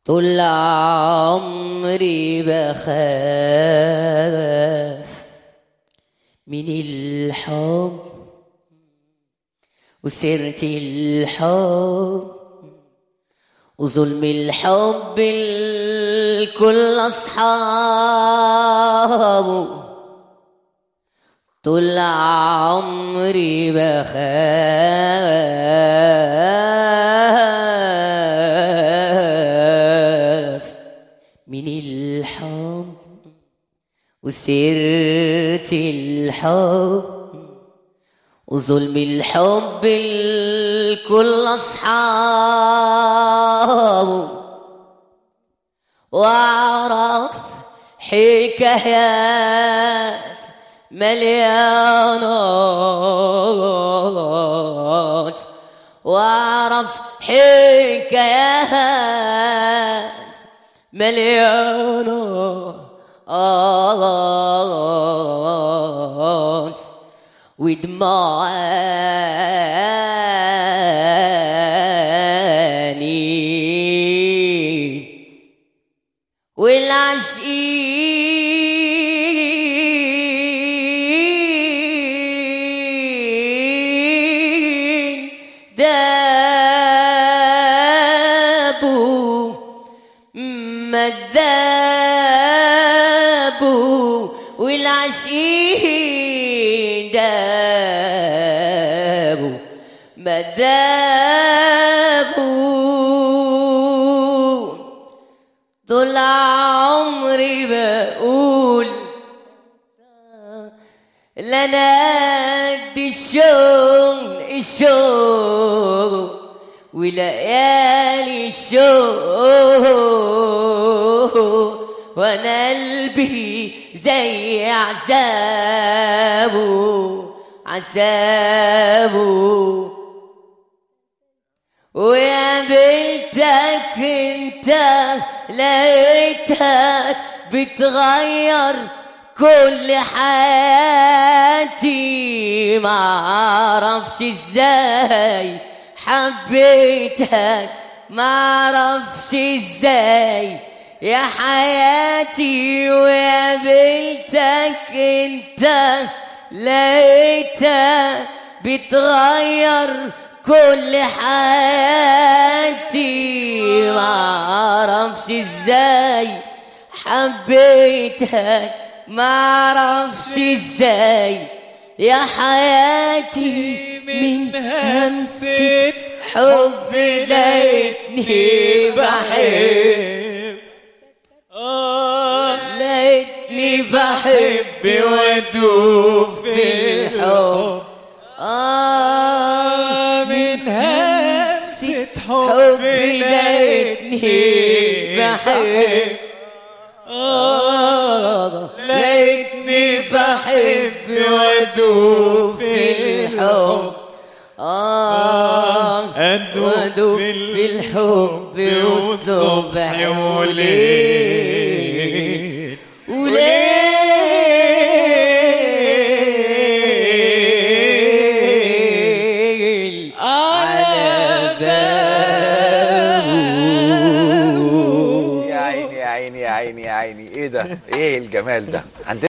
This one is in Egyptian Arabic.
طول عمري بخاف من الحب وسيرة الحب وظلم الحب الكل أصحابه طول عمري بخاف من الحب وسيرة الحب وظلم الحب الكل أصحابه وأعرف حكايات مليانات وأعرف حكايات مليانات ودموعاني والعشقين دابوا ما دابوا والعشقين دابوا ما دابوا طول عمري بقول لنا قد الشوق الشوق وليالي الشوق وانا قلبي زي عذابه عذابه وقابلتك انت لقيتك بتغير كل حياتي معرفش ازاي حبيتك معرفش ازاي يا حياتي وقابلتك انت لقيتك بتغير كل حياتي معرفش ازاي حبيتك معرفش ازاي يا حياتي من همسة حب لقيتني بحب آه لقيتني بحب وادوب في الحب آه من همسة حب حب لقيتني بحب آه لقيتني بحب وادوب في الحب آه أدوب وادوب في في الحب والصبح وليل وليل على بابه يا عيني يا عيني يا عيني يا عيني ايه ده ايه الجمال ده عندنا